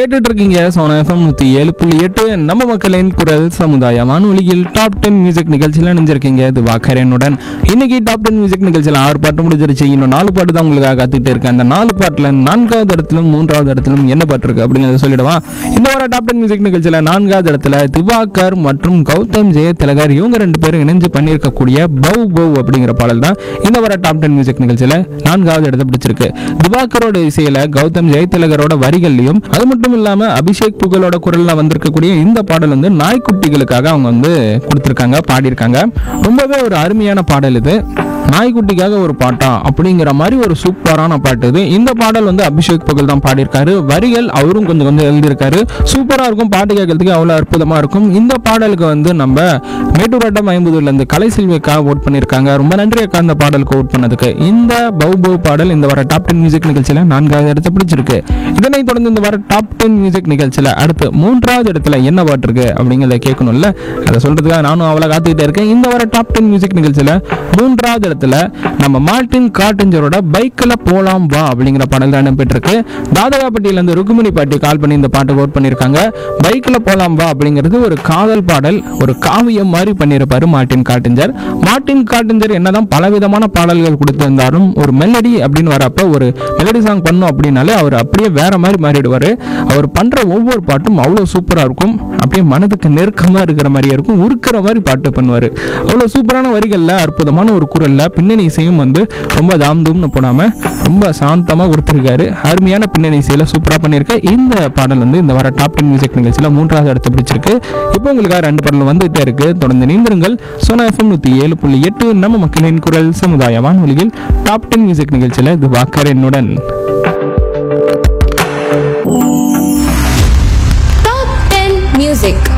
கேட்டுட்டு இருக்கீங்க சோனா எஃப்எம் நூற்றி ஏழு புள்ளி எட்டு நம்ம மக்களின் குரல் சமுதாய வானொலியில் டாப் டென் மியூசிக் நிகழ்ச்சியில் நினைஞ்சிருக்கீங்க இது வாக்கரனுடன் இன்னைக்கு டாப் டென் மியூசிக் நிகழ்ச்சியில் ஆறு பாட்டு முடிஞ்சிருச்சு இன்னும் நாலு பாட்டு தான் உங்களுக்காக காத்துக்கிட்டு இருக்கேன் அந்த நாலு பாட்டில் நான்காவது இடத்திலும் மூன்றாவது இடத்திலும் என்ன பாட்டு இருக்கு அப்படிங்கிறத சொல்லிடுவா இந்த வார டாப் டென் மியூசிக் நிகழ்ச்சியில் நான்காவது இடத்துல திவாகர் மற்றும் கௌதம் ஜெயதிலகர் இவங்க ரெண்டு பேரும் இணைஞ்சு பண்ணியிருக்கக்கூடிய பவ் பவ் அப்படிங்கிற பாடல் தான் இந்த வார டாப் டென் மியூசிக் நிகழ்ச்சியில் நான்காவது இடத்தை பிடிச்சிருக்கு திவாகரோட இசையில கௌதம் ஜெயதிலகரோட வரிகள்லையும் அது மட்டும் இல்லாம அபிஷேக் புகழோட குரல்ல வந்திருக்கக்கூடிய இந்த பாடல் வந்து நாய்க்குட்டிகளுக்காக அவங்க வந்து கொடுத்துருக்காங்க பாடியிருக்காங்க ரொம்பவே ஒரு அருமையான பாடல் இது நாய்க்குட்டிக்காக ஒரு பாட்டா அப்படிங்கிற மாதிரி ஒரு சூப்பரான பாட்டு இது இந்த பாடல் வந்து அபிஷேக் புகழ் தான் பாடியிருக்காரு வரிகள் அவரும் கொஞ்சம் கொஞ்சம் எழுதியிருக்காரு சூப்பரா இருக்கும் பாட்டு கேட்கறதுக்கு அவ்வளோ அற்புதமா இருக்கும் இந்த பாடலுக்கு வந்து நம்ம மேட்டூராட்டம் ஐம்பதுல இருந்து கலை செல்விக்காக ஓட் பண்ணியிருக்காங்க ரொம்ப நன்றி அக்கா இந்த பாடலுக்கு ஓட் பண்ணதுக்கு இந்த பவு பவு பாடல் இந்த வர டாப் டென் மியூசிக் நிகழ்ச்சியில் நான்காவது இடத்தை பிடிச்சிருக்கு இதனைத் தொடர்ந்து இந்த வர டாப் டென் மியூசிக் நிகழ்ச்சியில் அடுத்து மூன்றாவது இடத்துல என்ன பாட்டு இருக்கு அப்படிங்கிறத கேட்கணும்ல அதை சொல்றதுக்காக நானும் அவ்வளோ காத்துக்கிட்டே இருக்கேன் இந்த வர டாப் டென் மியூசிக் நிகழ்ச்சியில் மூன்றாவது இடத்துல நம்ம மார்டின் காட்டஞ்சரோட பைக்கில் போலாம் வா அப்படிங்கிற பாடல் தான் இடம்பெற்றிருக்கு தாதகாப்பட்டியிலேருந்து ருக்குமணி பாட்டி கால் பண்ணி இந்த பாட்டு ஓட் பண்ணியிருக்காங்க பைக்கில் போலாம் வா அப்படிங்கிறது ஒரு காதல் பாடல் ஒரு காவியம் மாதிரி பண்ணியிருப்பாரு மார்டின் காட்டஞ்சர் மார்டின் காட்டஞ்சர் என்னதான் பலவிதமான பாடல்கள் கொடுத்திருந்தாலும் ஒரு மெலடி அப்படின்னு வரப்ப ஒரு மெலடி சாங் பண்ணும் அப்படின்னாலே அவர் அப்படியே வேற மாதிரி மாறிடுவார் அவர் பண்ற ஒவ்வொரு பாட்டும் அவ்வளோ சூப்பராக இருக்கும் அப்படியே மனதுக்கு நெருக்கமாக இருக்கிற மாதிரியே இருக்கும் உருக்கிற மாதிரி பாட்டு பண்ணுவார் அவ்வளோ சூப்பரான வரிகளில் அற்புதமான ஒரு குரலில் பின்னணி இசையும் வந்து ரொம்ப தாம் தூம்னு போடாமல் ரொம்ப சாந்தமாக கொடுத்துருக்காரு அருமையான பின்னணி இசையில் சூப்பராக பண்ணியிருக்க இந்த பாடல் வந்து இந்த வர டாப் டென் மியூசிக் நிகழ்ச்சியில் மூன்றாவது இடத்தை பிடிச்சிருக்கு இப்போ உங்களுக்காக ரெண்டு பாடல் வந்துகிட்டே இருக்கு தொடர்ந்து நீந்திருங்கள் சோனா எஃப்எம் நூற்றி ஏழு புள்ளி எட்டு நம்ம மக்களின் குரல் சமுதாய வானொலியில் டாப் டென் மியூசிக் நிகழ்ச்சியில் இது வாக்கர் என்னுடன் Top 10 Music